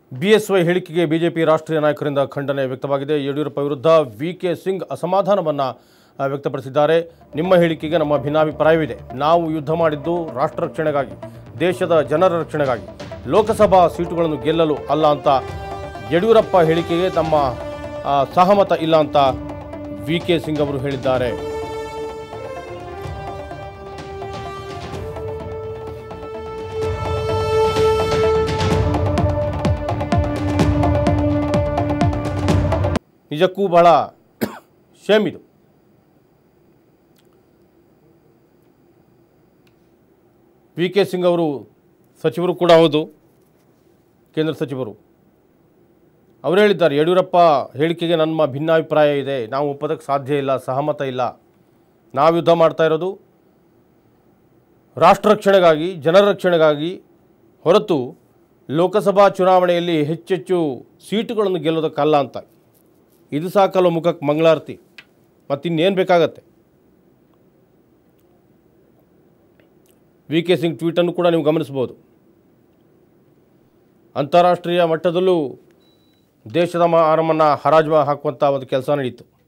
BSY ಹೇಳಿಕೆಗೆ BJP ರಾಷ್ಟ್ರೀಯ ನಾಯಕರಿಂದ ಖಂಡನೆ ವ್ಯಕ್ತವಾಗಿದೆ ಯಡಿಯೂರಪ್ಪ ವಿರುದ್ಧ ವಿ ಕೆ ಸಿಂಗ್ ಅಸಮಾಧಾನವನ್ನು ಆ, ವ್ಯಕ್ತಪಡಿಸಿದ್ದಾರೆ ನಿಮ್ಮ ಹೇಳಿಕೆಗೆ ನಮ್ಮ ಭಿನ್ನಾಭಿಪ್ರಾಯವಿದೆ ನಾವು ಯುದ್ಧ ಮಾಡಿದ್ದು ರಾಷ್ಟ್ರ ರಕ್ಷಣೆಗಾಗಿ ದೇಶದ ಜನರ ರಕ್ಷಣೆಗಾಗಿ ಲೋಕಸಭಾ ಸೀಟುಗಳನ್ನು ಗೆಲ್ಲಲು ಅಲ್ಲ ಅಂತ ಯಡಿಯೂರಪ್ಪ ಹೇಳಿಕೆಗೆ ತಮ್ಮ ಆ, ಸಹಮತ ಇಲ್ಲ ಅಂತ ವಿ ಕೆ ಸಿಂಗ್ ಅವರು ಹೇಳಿದ್ದಾರೆ ನಿಜಕ್ಕೂ ಬಹಳ ಶೇಮ್ ಇದು ವಿ ಕೆ ಸಿಂಗ್ ಅವರು ಸಚಿವರು ಕೂಡ ಹೌದು ಕೇಂದ್ರ ಸಚಿವರು ಅವರು ಹೇಳಿದ್ದಾರೆ ಯಡಿಯೂರಪ್ಪ ಹೇಳಿಕೆಗೆ ನಮ್ಮ ಭಿನ್ನಾಭಿಪ್ರಾಯ ಇದೆ ನಾವು ಒಪ್ಪೋದಕ್ಕೆ ಸಾಧ್ಯ ಇಲ್ಲ ಸಹಮತ ಇಲ್ಲ ನಾವು ಯುದ್ಧ ಮಾಡ್ತಾ ಇರೋದು ರಾಷ್ಟ್ರ ರಕ್ಷಣೆಗಾಗಿ ಜನರ ರಕ್ಷಣೆಗಾಗಿ ಹೊರತು ಲೋಕಸಭಾ ಚುನಾವಣೆಯಲ್ಲಿ ಹೆಚ್ಚೆಚ್ಚು ಸೀಟುಗಳನ್ನು ಗೆಲ್ಲೋದಕ್ಕಲ್ಲ ಅಂತ ಇದು ಸಾಕಲ್ಲ ಮುಖಕ್ಕೆ ಮಂಗಳಾರತಿ ಮತ್ತಿನ್ನೇನು ಬೇಕಾಗತ್ತೆ ವಿ ಕೆ ಸಿಂಗ್ ಟ್ವೀಟನ್ನು ಕೂಡ ನೀವು ಗಮನಿಸ್ಬೋದು ಅಂತಾರಾಷ್ಟ್ರೀಯ ಮಟ್ಟದಲ್ಲೂ ದೇಶದ ಮಾನವನ್ನು ಹರಾಜು ಹಾಕುವಂಥ ಒಂದು ಕೆಲಸ ನಡೀತು